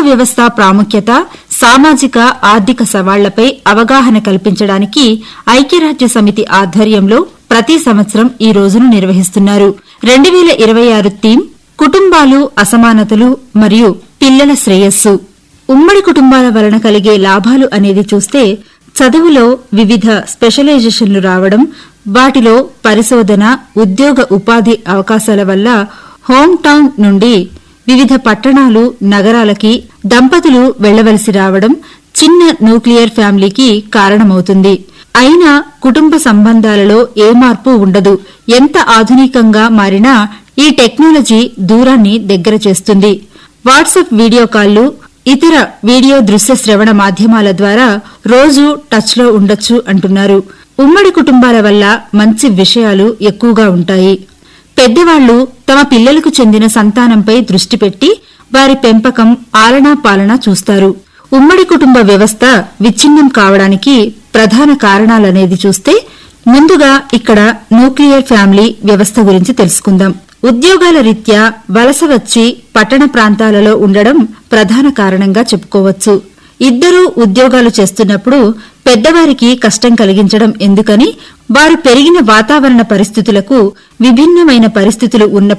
వ్యవస్థ ప్రాముఖ్యత సామాజిక ఆర్థిక సవాళ్లపై అవగాహన కల్పించడానికి ఐక్యరాజ్య సమితి ఆధ్వర్యంలో ప్రతి సంవత్సరం ఈ రోజును నిర్వహిస్తున్నారు రెండు వేల ఇరవై ఆరు థీమ్ కుటుంబాలు అసమానతలు మరియు పిల్లల శ్రేయస్సు ఉమ్మడి కుటుంబాల వలన కలిగే లాభాలు అనేది చూస్తే చదువులో వివిధ స్పెషలైజేషన్లు రావడం వాటిలో పరిశోధన ఉద్యోగ ఉపాధి అవకాశాల వల్ల హోమ్ టౌన్ నుండి వివిధ పట్టణాలు నగరాలకి దంపతులు వెళ్లవలసి రావడం చిన్న న్యూక్లియర్ ఫ్యామిలీకి కారణమవుతుంది అయినా కుటుంబ సంబంధాలలో ఏ మార్పు ఉండదు ఎంత ఆధునికంగా మారినా ఈ టెక్నాలజీ దూరాన్ని దగ్గర చేస్తుంది వాట్సాప్ వీడియో కాల్లు ఇతర వీడియో దృశ్య శ్రవణ మాధ్యమాల ద్వారా రోజు టచ్లో ఉండొచ్చు అంటున్నారు ఉమ్మడి కుటుంబాల వల్ల మంచి విషయాలు ఎక్కువగా ఉంటాయి పెద్దవాళ్లు తమ పిల్లలకు చెందిన సంతానంపై దృష్టి పెట్టి వారి పెంపకం ఆలనా పాలన చూస్తారు ఉమ్మడి కుటుంబ వ్యవస్థ విచ్ఛిన్నం కావడానికి ప్రధాన కారణాలనేది చూస్తే ముందుగా ఇక్కడ న్యూక్లియర్ ఫ్యామిలీ వ్యవస్థ గురించి తెలుసుకుందాం ఉద్యోగాల రీత్యా వలస వచ్చి పట్టణ ప్రాంతాలలో ఉండడం ప్రధాన కారణంగా చెప్పుకోవచ్చు ఇద్దరూ ఉద్యోగాలు చేస్తున్నప్పుడు పెద్దవారికి కష్టం కలిగించడం ఎందుకని వారు పెరిగిన వాతావరణ పరిస్థితులకు విభిన్నమైన పరిస్థితులు ఉన్న